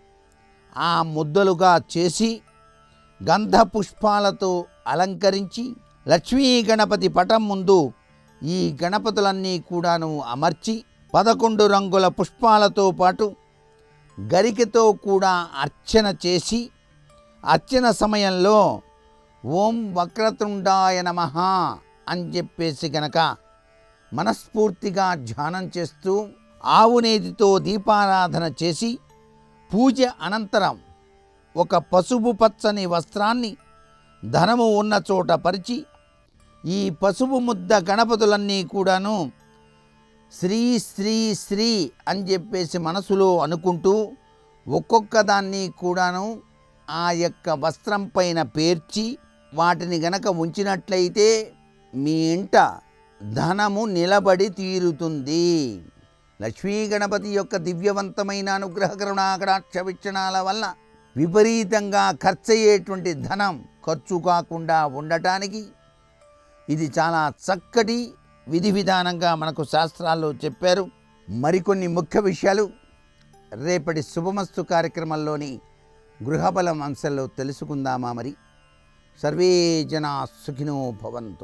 ఆ ముద్దలుగా చేసి గంధ పుష్పాలతో అలంకరించి లక్ష్మీ గణపతి పటం ముందు ఈ గణపతులన్నీ కూడాను అమర్చి పదకొండు రంగుల పుష్పాలతో పాటు గరికెతో కూడా అర్చన చేసి అర్చన సమయంలో ఓం వక్రతుండాయ నమ అని చెప్పేసి గనక మనస్ఫూర్తిగా ధ్యానం చేస్తూ ఆవునేతితో దీపారాధన చేసి పూజ అనంతరం ఒక పసుపు పచ్చని వస్త్రాన్ని ధనము ఉన్న చోట పరిచి ఈ పసుపు ముద్ద గణపతులన్నీ కూడాను శ్రీ శ్రీ శ్రీ అని చెప్పేసి మనసులో అనుకుంటూ ఒక్కొక్క దాన్ని కూడాను ఆ యొక్క వస్త్రం పైన పేర్చి వాటిని గనక ఉంచినట్లయితే మీ ఇంట ధనము నిలబడి తీరుతుంది లక్ష్మీ గణపతి యొక్క దివ్యవంతమైన అనుగ్రహ కరుణాకటాక్ష వీక్షణాల వల్ల విపరీతంగా ఖర్చయ్యేటువంటి ధనం ఖర్చు కాకుండా ఉండటానికి ఇది చాలా చక్కటి విధి విధానంగా మనకు శాస్త్రాల్లో చెప్పారు మరికొన్ని ముఖ్య విషయాలు రేపటి శుభమస్తు కార్యక్రమంలోని గృహబలం అంశంలో తెలుసుకుందామా మరి సర్వే జనా సుఖినో భవంతు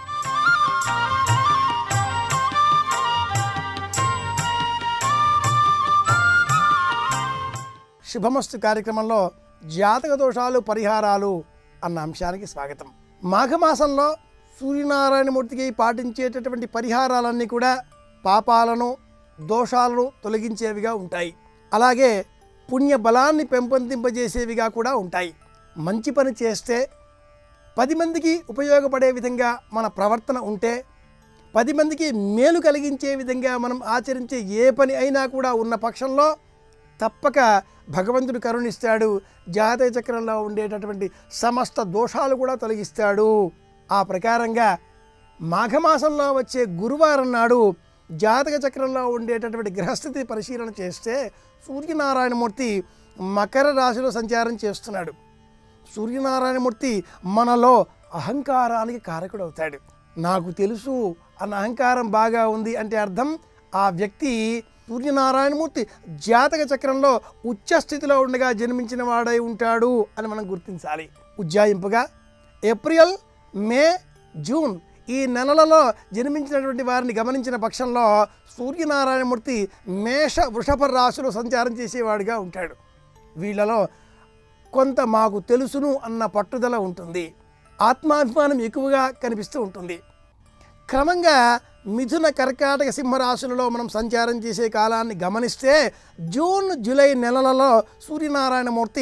శుభమస్తు కార్యక్రమంలో జాతక దోషాలు పరిహారాలు అన్న అంశానికి స్వాగతం మాఘమాసంలో సూర్యనారాయణమూర్తికి పాటించేటటువంటి పరిహారాలన్నీ కూడా పాపాలను దోషాలను తొలగించేవిగా ఉంటాయి అలాగే పుణ్య బలాన్ని పెంపొందింపజేసేవిగా కూడా ఉంటాయి మంచి పని చేస్తే పది మందికి ఉపయోగపడే విధంగా మన ప్రవర్తన ఉంటే పది మందికి మేలు కలిగించే విధంగా మనం ఆచరించే ఏ పని అయినా కూడా ఉన్న పక్షంలో తప్పక భగవంతుడు కరుణిస్తాడు జాతక చక్రంలో ఉండేటటువంటి సమస్త దోషాలు కూడా తొలగిస్తాడు ఆ ప్రకారంగా మాఘమాసంలో వచ్చే గురువారం నాడు జాతక చక్రంలో ఉండేటటువంటి గ్రహస్థితి పరిశీలన చేస్తే సూర్యనారాయణమూర్తి మకర రాశిలో సంచారం చేస్తున్నాడు సూర్యనారాయణమూర్తి మనలో అహంకారానికి కారకుడవుతాడు నాకు తెలుసు అన్న అహంకారం బాగా ఉంది అంటే అర్థం ఆ వ్యక్తి సూర్యనారాయణమూర్తి జాతక చక్రంలో ఉచ్చ స్థితిలో ఉండగా జన్మించిన వాడై ఉంటాడు అని మనం గుర్తించాలి ఉజ్జాయింపుగా ఏప్రిల్ మే జూన్ ఈ నెలలలో జన్మించినటువంటి వారిని గమనించిన పక్షంలో సూర్యనారాయణమూర్తి మేష వృషభ రాశిలో సంచారం చేసేవాడిగా ఉంటాడు వీళ్ళలో కొంత మాకు తెలుసును అన్న పట్టుదల ఉంటుంది ఆత్మాభిమానం ఎక్కువగా కనిపిస్తూ ఉంటుంది క్రమంగా మిథున కర్కాటక సింహరాశులలో మనం సంచారం చేసే కాలాన్ని గమనిస్తే జూన్ జూలై నెలలలో సూర్యనారాయణమూర్తి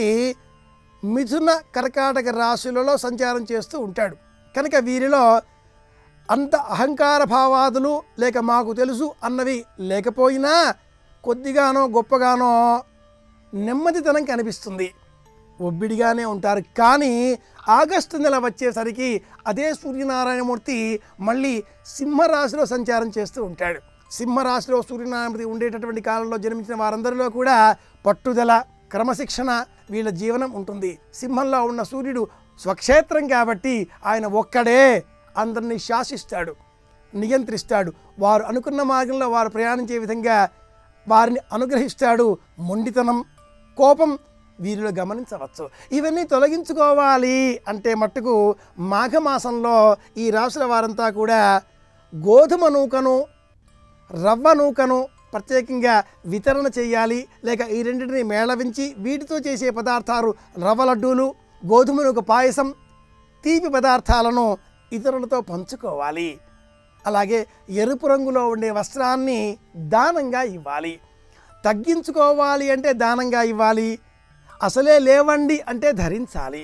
మిథున కర్కాటక రాశులలో సంచారం చేస్తూ ఉంటాడు కనుక వీరిలో అంత అహంకార భావాదులు లేక మాకు తెలుసు అన్నవి లేకపోయినా కొద్దిగానో గొప్పగానో నెమ్మదితనం కనిపిస్తుంది ఒబ్బిడిగానే ఉంటారు కానీ ఆగస్టు నెల వచ్చేసరికి అదే సూర్యనారాయణమూర్తి మళ్ళీ సింహరాశిలో సంచారం చేస్తూ ఉంటాడు సింహరాశిలో సూర్యనారాయణమూర్తి ఉండేటటువంటి కాలంలో జన్మించిన వారందరిలో కూడా పట్టుదల క్రమశిక్షణ వీళ్ళ జీవనం ఉంటుంది సింహంలో ఉన్న సూర్యుడు స్వక్షేత్రం కాబట్టి ఆయన ఒక్కడే అందరినీ శాసిస్తాడు నియంత్రిస్తాడు వారు అనుకున్న మార్గంలో వారు ప్రయాణించే విధంగా వారిని అనుగ్రహిస్తాడు మొండితనం కోపం వీరిలో గమనించవచ్చు ఇవన్నీ తొలగించుకోవాలి అంటే మట్టుకు మాఘమాసంలో ఈ రాశుల వారంతా కూడా గోధుమ నూకను రవ్వ నూకను ప్రత్యేకంగా వితరణ చేయాలి లేక ఈ రెండింటిని మేళవించి వీటితో చేసే పదార్థాలు రవ్వ లడ్డూలు గోధుమ నూక పాయసం తీపి పదార్థాలను ఇతరులతో పంచుకోవాలి అలాగే ఎరుపు రంగులో ఉండే వస్త్రాన్ని దానంగా ఇవ్వాలి తగ్గించుకోవాలి అంటే దానంగా ఇవ్వాలి అసలే లేవండి అంటే ధరించాలి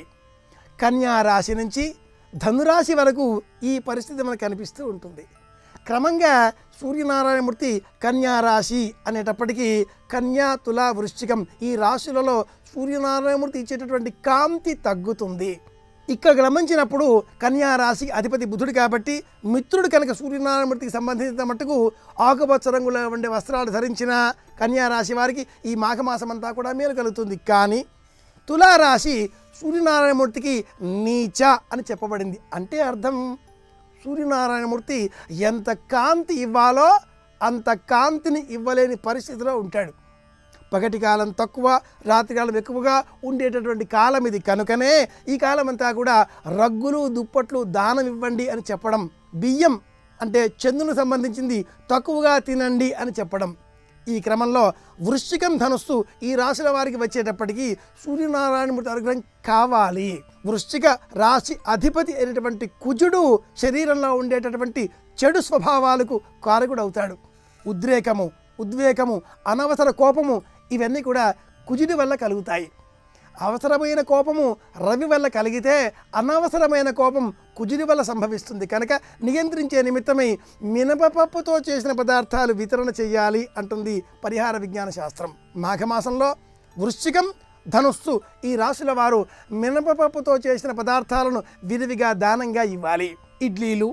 కన్యా రాశి నుంచి ధనురాశి వరకు ఈ పరిస్థితి మనకు కనిపిస్తూ ఉంటుంది క్రమంగా సూర్యనారాయణమూర్తి కన్యా రాశి అనేటప్పటికీ కన్యా తుల వృశ్చికం ఈ రాశులలో సూర్యనారాయణమూర్తి ఇచ్చేటటువంటి కాంతి తగ్గుతుంది ఇక్కడ గమనించినప్పుడు కన్యా రాశి అధిపతి బుధుడు కాబట్టి మిత్రుడు కనుక సూర్యనారాయణమూర్తికి సంబంధించిన మట్టుకు ఆకుపచ్చ రంగులో ఉండే వస్త్రాలు ధరించిన కన్యా రాశి వారికి ఈ మాఘమాసం అంతా కూడా మేలు కలుగుతుంది కానీ తులారాశి సూర్యనారాయణమూర్తికి నీచ అని చెప్పబడింది అంటే అర్థం సూర్యనారాయణమూర్తి ఎంత కాంతి ఇవ్వాలో అంత కాంతిని ఇవ్వలేని పరిస్థితిలో ఉంటాడు పగటి కాలం తక్కువ రాత్రి కాలం ఎక్కువగా ఉండేటటువంటి కాలం ఇది కనుకనే ఈ కాలం అంతా కూడా రగ్గులు దుప్పట్లు దానం ఇవ్వండి అని చెప్పడం బియ్యం అంటే చంద్రునికి సంబంధించింది తక్కువగా తినండి అని చెప్పడం ఈ క్రమంలో వృశ్చికం ధనుస్సు ఈ రాశుల వారికి వచ్చేటప్పటికి సూర్యనారాయణమూర్తి అనుగ్రహం కావాలి వృశ్చిక రాశి అధిపతి అయినటువంటి కుజుడు శరీరంలో ఉండేటటువంటి చెడు స్వభావాలకు కారకుడవుతాడు ఉద్రేకము ఉద్వేగము అనవసర కోపము ఇవన్నీ కూడా కుజుడి వల్ల కలుగుతాయి అవసరమైన కోపము రవి వల్ల కలిగితే అనవసరమైన కోపం కుజుడి వల్ల సంభవిస్తుంది కనుక నియంత్రించే నిమిత్తమై మినపపప్పుతో చేసిన పదార్థాలు వితరణ చేయాలి అంటుంది పరిహార విజ్ఞాన శాస్త్రం మాఘమాసంలో వృశ్చికం ధనుస్సు ఈ రాశుల వారు మినపపప్పుతో చేసిన పదార్థాలను విరివిగా దానంగా ఇవ్వాలి ఇడ్లీలు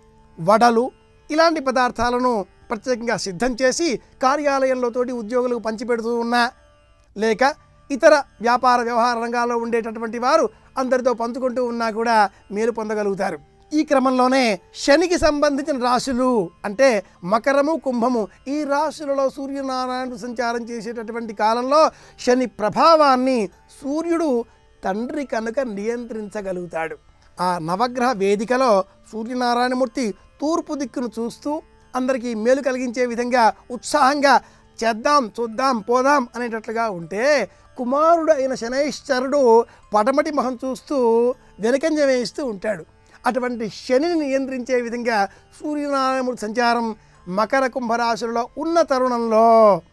వడలు ఇలాంటి పదార్థాలను ప్రత్యేకంగా సిద్ధం చేసి కార్యాలయంలో తోటి ఉద్యోగులకు పంచిపెడుతూ ఉన్నా లేక ఇతర వ్యాపార వ్యవహార రంగాల్లో ఉండేటటువంటి వారు అందరితో పంచుకుంటూ ఉన్నా కూడా మేలు పొందగలుగుతారు ఈ క్రమంలోనే శనికి సంబంధించిన రాశులు అంటే మకరము కుంభము ఈ రాశులలో సూర్యనారాయణుడు సంచారం చేసేటటువంటి కాలంలో శని ప్రభావాన్ని సూర్యుడు తండ్రి కనుక నియంత్రించగలుగుతాడు ఆ నవగ్రహ వేదికలో సూర్యనారాయణమూర్తి తూర్పు దిక్కును చూస్తూ అందరికీ మేలు కలిగించే విధంగా ఉత్సాహంగా చేద్దాం చూద్దాం పోదాం అనేటట్లుగా ఉంటే కుమారుడు అయిన శనైశ్వరుడు పడమటి మొహం చూస్తూ వెనకంజ వేయిస్తూ ఉంటాడు అటువంటి శనిని నియంత్రించే విధంగా సూర్యనారాయణమూర్తి సంచారం మకర కుంభరాశులలో ఉన్న తరుణంలో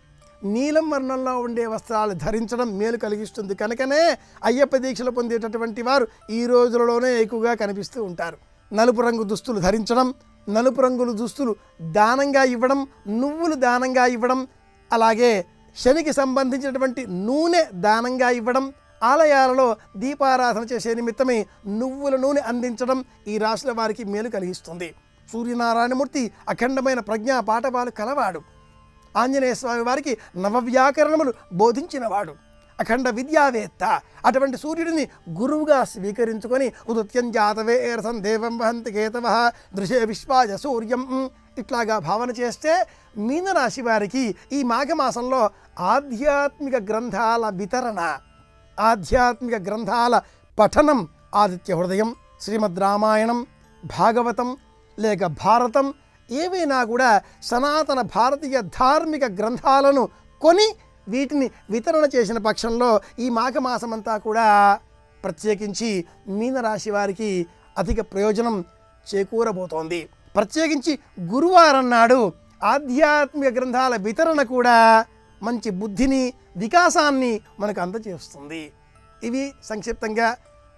నీలం వర్ణంలో ఉండే వస్త్రాలు ధరించడం మేలు కలిగిస్తుంది కనుకనే అయ్యప్ప దీక్షలు పొందేటటువంటి వారు ఈ రోజులలోనే ఎక్కువగా కనిపిస్తూ ఉంటారు నలుపు రంగు దుస్తులు ధరించడం నలుపు రంగుల దుస్తులు దానంగా ఇవ్వడం నువ్వులు దానంగా ఇవ్వడం అలాగే శనికి సంబంధించినటువంటి నూనె దానంగా ఇవ్వడం ఆలయాలలో దీపారాధన చేసే నిమిత్తమై నువ్వుల నూనె అందించడం ఈ రాశుల వారికి మేలు కలిగిస్తుంది సూర్యనారాయణమూర్తి అఖండమైన ప్రజ్ఞా పాఠవాలు కలవాడు ఆంజనేయ స్వామి వారికి నవవ్యాకరణములు బోధించినవాడు అఖండ విద్యావేత్త అటువంటి సూర్యుడిని గురువుగా స్వీకరించుకొని ఉదత్యం జాతవే ఏరసం దేవం వహంతి కేతవ దృశే విశ్వాజ సూర్యం ఇట్లాగా భావన చేస్తే మీనరాశి వారికి ఈ మాఘమాసంలో ఆధ్యాత్మిక గ్రంథాల వితరణ ఆధ్యాత్మిక గ్రంథాల పఠనం ఆదిత్య హృదయం శ్రీమద్ రామాయణం భాగవతం లేక భారతం ఏవైనా కూడా సనాతన భారతీయ ధార్మిక గ్రంథాలను కొని వీటిని వితరణ చేసిన పక్షంలో ఈ మాఘమాసమంతా కూడా ప్రత్యేకించి మీనరాశి వారికి అధిక ప్రయోజనం చేకూరబోతోంది ప్రత్యేకించి గురువారం నాడు ఆధ్యాత్మిక గ్రంథాల వితరణ కూడా మంచి బుద్ధిని వికాసాన్ని మనకు అందజేస్తుంది ఇవి సంక్షిప్తంగా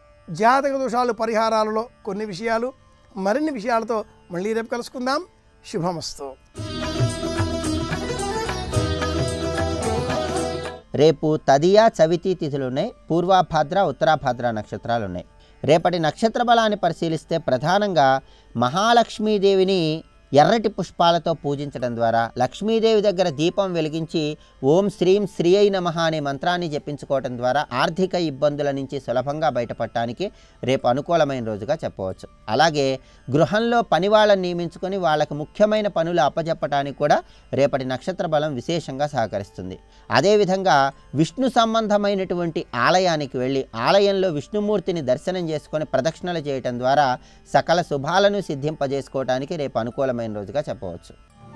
జాతక దోషాలు పరిహారాలలో కొన్ని విషయాలు మరిన్ని విషయాలతో మళ్ళీ రేపు కలుసుకుందాం శుభమస్తు రేపు తదియా చవితి తిథులు ఉన్నాయి పూర్వాభాద్ర ఉత్తరాభాద్ర నక్షత్రాలు ఉన్నాయి రేపటి నక్షత్ర బలాన్ని పరిశీలిస్తే ప్రధానంగా మహాలక్ష్మీదేవిని ఎర్రటి పుష్పాలతో పూజించడం ద్వారా లక్ష్మీదేవి దగ్గర దీపం వెలిగించి ఓం శ్రీం శ్రీ అయి నమః అనే మంత్రాన్ని జపించుకోవటం ద్వారా ఆర్థిక ఇబ్బందుల నుంచి సులభంగా బయటపడటానికి రేపు అనుకూలమైన రోజుగా చెప్పవచ్చు అలాగే గృహంలో పని వాళ్ళని నియమించుకొని వాళ్ళకి ముఖ్యమైన పనులు అప్పజెప్పడానికి కూడా రేపటి నక్షత్ర బలం విశేషంగా సహకరిస్తుంది అదేవిధంగా విష్ణు సంబంధమైనటువంటి ఆలయానికి వెళ్ళి ఆలయంలో విష్ణుమూర్తిని దర్శనం చేసుకొని ప్రదక్షిణలు చేయటం ద్వారా సకల శుభాలను సిద్ధింపజేసుకోవటానికి రేపు అనుకూలమైన రోజుగా చెప్పవచ్చు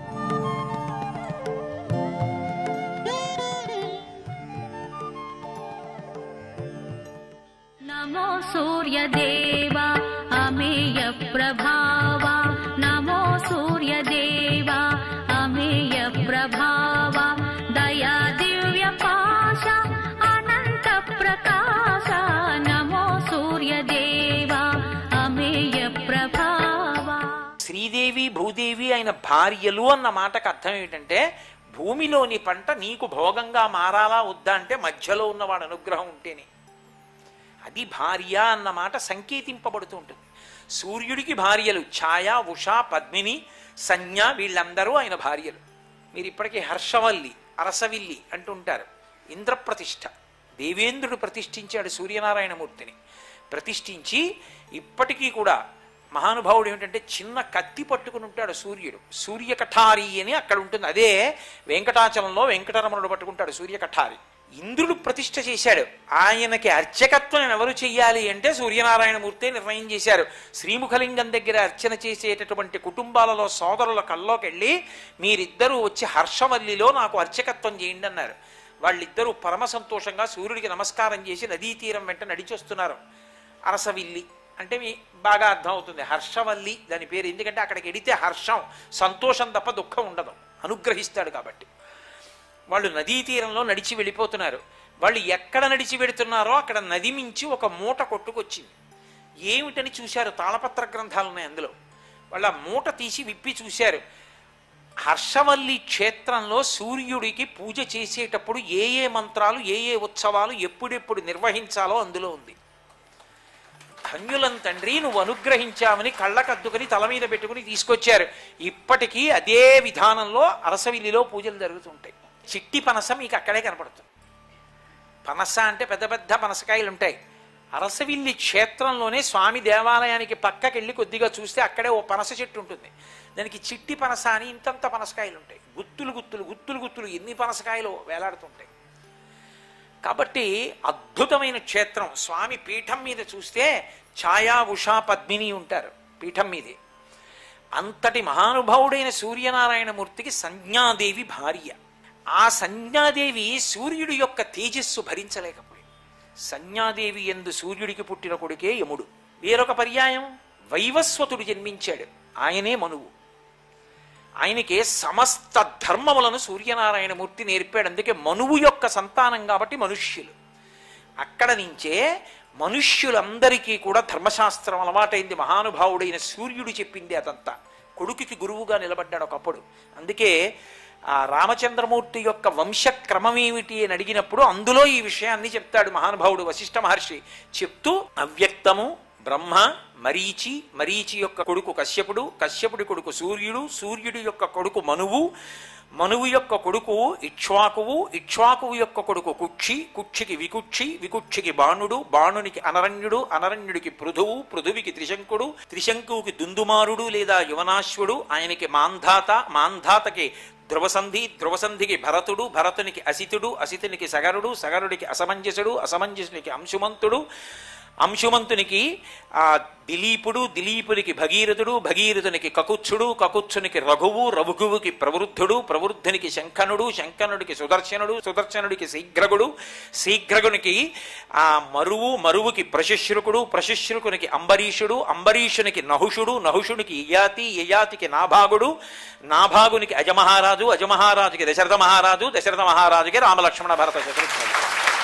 नमो सूर्यदेवा अमेयप्रभावा नमो सूर्यदेवा अमेयप्रभावा दया दिव्यपाश अनन्तप्रकाश नमो सूर्यदेवा अमेयप्रभावा శ్రీదేవి భూదేవి ఆయన భార్యలు అన్న మాటకు అర్థం ఏంటంటే భూమిలోని పంట నీకు భోగంగా మారాలా వద్దా అంటే మధ్యలో ఉన్నవాడు అనుగ్రహం ఉంటేనే అది భార్య అన్న మాట సంకేతింపబడుతూ ఉంటుంది సూర్యుడికి భార్యలు ఛాయ ఉష పద్మిని సంజ్ఞ వీళ్ళందరూ ఆయన భార్యలు మీరు ఇప్పటికీ హర్షవల్లి అరసవిల్లి అంటుంటారు ఇంద్రప్రతిష్ఠ దేవేంద్రుడు ప్రతిష్ఠించాడు సూర్యనారాయణమూర్తిని ప్రతిష్ఠించి ఇప్పటికీ కూడా మహానుభావుడు ఏమిటంటే చిన్న కత్తి పట్టుకుని ఉంటాడు సూర్యుడు సూర్యకఠారి అని అక్కడ ఉంటుంది అదే వెంకటాచలంలో వెంకటరమణుడు పట్టుకుంటాడు సూర్యకఠారి ఇంద్రుడు ప్రతిష్ఠ చేశాడు ఆయనకి అర్చకత్వం ఎవరు చెయ్యాలి అంటే సూర్యనారాయణమూర్తి నిర్ణయం చేశారు శ్రీముఖలింగం దగ్గర అర్చన చేసేటటువంటి కుటుంబాలలో సోదరుల కల్లోకి వెళ్ళి మీరిద్దరూ వచ్చి హర్షవల్లిలో నాకు అర్చకత్వం చేయండి అన్నారు వాళ్ళిద్దరూ పరమ సంతోషంగా సూర్యుడికి నమస్కారం చేసి నదీ తీరం వెంట నడిచొస్తున్నారు అరసవిల్లి అంటే మీ బాగా అర్థం అవుతుంది హర్షవల్లి దాని పేరు ఎందుకంటే అక్కడికి ఎడితే హర్షం సంతోషం తప్ప దుఃఖం ఉండదు అనుగ్రహిస్తాడు కాబట్టి వాళ్ళు నదీ తీరంలో నడిచి వెళ్ళిపోతున్నారు వాళ్ళు ఎక్కడ నడిచి వెడుతున్నారో అక్కడ నది మించి ఒక మూట కొట్టుకొచ్చింది ఏమిటని చూశారు తాళపత్ర గ్రంథాలు ఉన్నాయి అందులో వాళ్ళు ఆ మూట తీసి విప్పి చూశారు హర్షవల్లి క్షేత్రంలో సూర్యుడికి పూజ చేసేటప్పుడు ఏ ఏ మంత్రాలు ఏ ఏ ఉత్సవాలు ఎప్పుడెప్పుడు నిర్వహించాలో అందులో ఉంది ధన్యులం తండ్రి నువ్వు అనుగ్రహించామని కళ్ళకద్దుకుని తల మీద పెట్టుకుని తీసుకొచ్చారు ఇప్పటికీ అదే విధానంలో అరసవిల్లిలో పూజలు జరుగుతుంటాయి చిట్టి పనస మీకు అక్కడే కనపడుతుంది పనస అంటే పెద్ద పెద్ద పనసకాయలు ఉంటాయి అరసవిల్లి క్షేత్రంలోనే స్వామి దేవాలయానికి పక్కకెళ్ళి కొద్దిగా చూస్తే అక్కడే ఓ పనస చెట్టు ఉంటుంది దానికి చిట్టి పనస అని ఇంతంత పనసకాయలు ఉంటాయి గుత్తులు గుత్తులు గుత్తులు గుత్తులు ఎన్ని పనసకాయలు వేలాడుతుంటాయి కాబట్టి అద్భుతమైన క్షేత్రం స్వామి పీఠం మీద చూస్తే ఛాయా ఉషా పద్మిని ఉంటారు పీఠం మీదే అంతటి మహానుభావుడైన సూర్యనారాయణమూర్తికి సంజ్ఞాదేవి భార్య ఆ సంజ్ఞాదేవి సూర్యుడి యొక్క తేజస్సు భరించలేకపోయింది సంజ్ఞాదేవి ఎందు సూర్యుడికి పుట్టిన కొడుకే యముడు వేరొక పర్యాయం వైవస్వతుడు జన్మించాడు ఆయనే మనువు ఆయనకి సమస్త ధర్మములను సూర్యనారాయణమూర్తి నేర్పాడు అందుకే మనువు యొక్క సంతానం కాబట్టి మనుష్యులు అక్కడ నుంచే మనుష్యులందరికీ కూడా ధర్మశాస్త్రం అలవాటైంది మహానుభావుడైన సూర్యుడు చెప్పింది అదంతా కొడుకుకి గురువుగా నిలబడ్డాడు ఒకప్పుడు అందుకే ఆ రామచంద్రమూర్తి యొక్క వంశక్రమం ఏమిటి అని అడిగినప్పుడు అందులో ఈ విషయాన్ని చెప్తాడు మహానుభావుడు వశిష్ఠ మహర్షి చెప్తూ అవ్యక్తము బ్రహ్మ మరీచి మరీచి యొక్క కొడుకు కశ్యపుడు కశ్యపుడి కొడుకు సూర్యుడు సూర్యుడి యొక్క కొడుకు మనువు మనువు యొక్క కొడుకు ఇక్ష్వాకువు ఇక్ష్వాకువు యొక్క కొడుకు కుక్షి కుక్షికి వికుక్షి వికుక్షికి బాణుడు బాణునికి అనరణ్యుడు అనరణ్యుడికి పృథువు పృథువికి త్రిశంకుడు త్రిశంకువుకి దుందుమారుడు లేదా యువనాశ్వుడు ఆయనకి మాంధాత మాంధాతకి ధ్రువసంధి ధ్రువసంధికి భరతుడు భరతునికి అసితుడు అసితునికి సగరుడు సగరుడికి అసమంజసుడు అసమంజసునికి అంశుమంతుడు అంశుమంతునికి ఆ దిలీపుడు దిలీపునికి భగీరథుడు భగీరథునికి కకుత్సుడు కకుత్సునికి రఘువు రఘువుకి ప్రవృద్ధుడు ప్రవృద్ధునికి శంఖనుడు శంఖనుడికి సుదర్శనుడు సుదర్శనుడికి శీఘ్రగుడు శీఘ్రగునికి ఆ మరువు మరువుకి ప్రశుశ్రుకుడు ప్రశుశ్రుకునికి అంబరీషుడు అంబరీషునికి నహుషుడు నహుషుడికి యయాతి యయాతికి నాభాగుడు నాభాగునికి అజమహారాజు అజమహారాజుకి దశరథ మహారాజు దశరథ మహారాజుకి రామలక్ష్మణ భరత శత్రుఘ్నుడు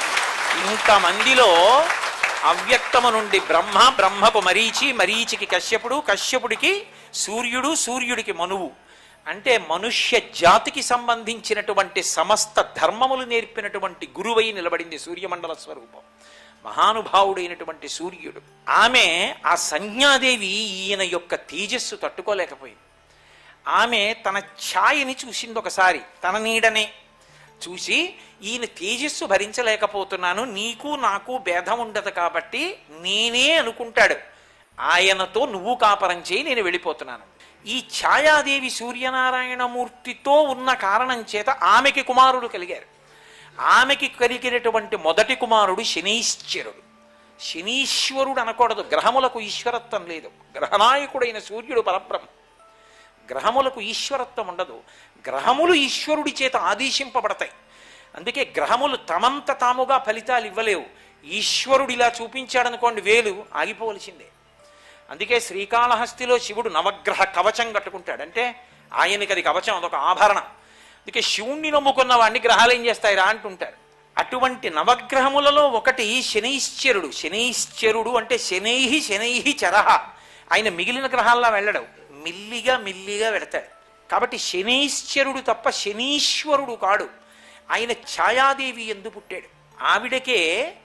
ఇంతమందిలో అవ్యక్తము నుండి బ్రహ్మ బ్రహ్మకు మరీచి మరీచికి కశ్యపుడు కశ్యపుడికి సూర్యుడు సూర్యుడికి మనువు అంటే మనుష్య జాతికి సంబంధించినటువంటి సమస్త ధర్మములు నేర్పినటువంటి గురువై నిలబడింది సూర్యమండల స్వరూపం మహానుభావుడైనటువంటి సూర్యుడు ఆమె ఆ సంజ్ఞాదేవి ఈయన యొక్క తేజస్సు తట్టుకోలేకపోయింది ఆమె తన ఛాయని చూసింది ఒకసారి తన నీడనే చూసి ఈయన తేజస్సు భరించలేకపోతున్నాను నీకు నాకు భేదం ఉండదు కాబట్టి నేనే అనుకుంటాడు ఆయనతో నువ్వు కాపరం చేయి నేను వెళ్ళిపోతున్నాను ఈ ఛాయాదేవి సూర్యనారాయణమూర్తితో ఉన్న కారణం చేత ఆమెకి కుమారుడు కలిగారు ఆమెకి కలిగినటువంటి మొదటి కుమారుడు శనీశ్వరుడు శనీశ్వరుడు అనకూడదు గ్రహములకు ఈశ్వరత్వం లేదు గ్రహనాయకుడైన సూర్యుడు పరబ్రహ్మ గ్రహములకు ఈశ్వరత్వం ఉండదు గ్రహములు ఈశ్వరుడి చేత ఆదేశింపబడతాయి అందుకే గ్రహములు తమంత తాముగా ఫలితాలు ఇవ్వలేవు ఈశ్వరుడు ఇలా చూపించాడనుకోండి వేలు ఆగిపోవలసిందే అందుకే శ్రీకాళహస్తిలో శివుడు నవగ్రహ కవచం కట్టుకుంటాడు అంటే ఆయనకి అది కవచం అదొక ఆభరణం అందుకే శివుణ్ణి నమ్ముకున్న వాడిని గ్రహాలు ఏం చేస్తాయిరా అంటుంటారు అటువంటి నవగ్రహములలో ఒకటి శనైశ్చరుడు శనైశ్చరుడు అంటే శనైహి శనైహి చరహ ఆయన మిగిలిన గ్రహాల్లో వెళ్ళడు మిల్లిగా మిల్లిగా వెడతాడు కాబట్టి శనైశ్చరుడు తప్ప శనీశ్వరుడు కాడు ఆయన ఛాయాదేవి ఎందు పుట్టాడు ఆవిడకే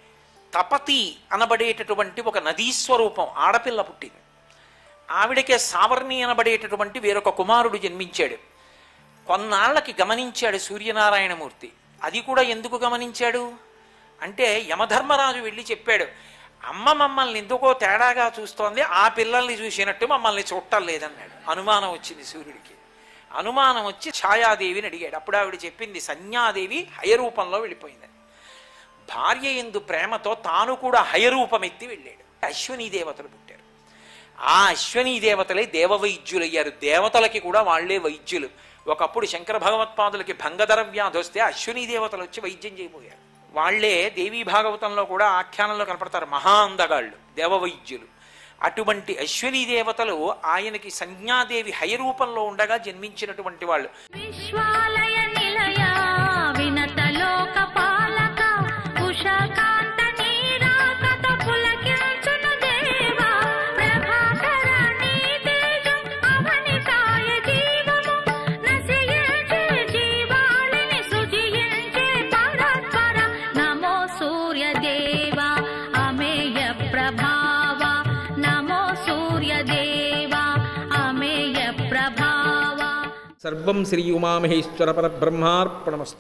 తపతి అనబడేటటువంటి ఒక నదీ స్వరూపం ఆడపిల్ల పుట్టింది ఆవిడకే సావర్ణి అనబడేటటువంటి వేరొక కుమారుడు జన్మించాడు కొన్నాళ్ళకి గమనించాడు సూర్యనారాయణమూర్తి అది కూడా ఎందుకు గమనించాడు అంటే యమధర్మరాజు వెళ్ళి చెప్పాడు అమ్మ మమ్మల్ని ఎందుకో తేడాగా చూస్తోంది ఆ పిల్లల్ని చూసినట్టు మమ్మల్ని చూడటం లేదన్నాడు అనుమానం వచ్చింది సూర్యుడికి అనుమానం వచ్చి ఛాయాదేవిని అడిగాడు అప్పుడు ఆవిడ చెప్పింది సంజ్ఞాదేవి హయరూపంలో వెళ్ళిపోయిందని భార్య ఎందు ప్రేమతో తాను కూడా హయరూపమెత్తి వెళ్ళాడు అశ్వనీ దేవతలు పుట్టారు ఆ అశ్వనీ దేవతలే దేవవైద్యులయ్యారు దేవతలకి కూడా వాళ్లే వైద్యులు ఒకప్పుడు శంకర భగవత్పాదులకి భంగధర వ్యాధి వస్తే అశ్వనీ దేవతలు వచ్చి వైద్యం చేయబోయారు వాళ్లే దేవీ భాగవతంలో కూడా ఆఖ్యానంలో కనపడతారు మహా అందగాళ్ళు దేవవైద్యులు అటువంటి అశ్వనీ దేవతలు ఆయనకి సంజ్ఞాదేవి హయరూపంలో ఉండగా జన్మించినటువంటి వాళ్ళు విశ్వాలయ నిలయ వినత లోక పాలక ఉషాకాంత నీరాకత పులకించును దేవా ప్రభాకర నీ తేజం అవనితాయ జీవము నశయించే జీవాలని సుజియించే పరస్పర నమో సూర్య దేవా అమేయ ప్రభావ నమో సూర్య దేవా అమేయ ప్రభావ సర్వం శ్రీ ఉమామహేశ్వర పరబ్రహ్మార్పణమస్తు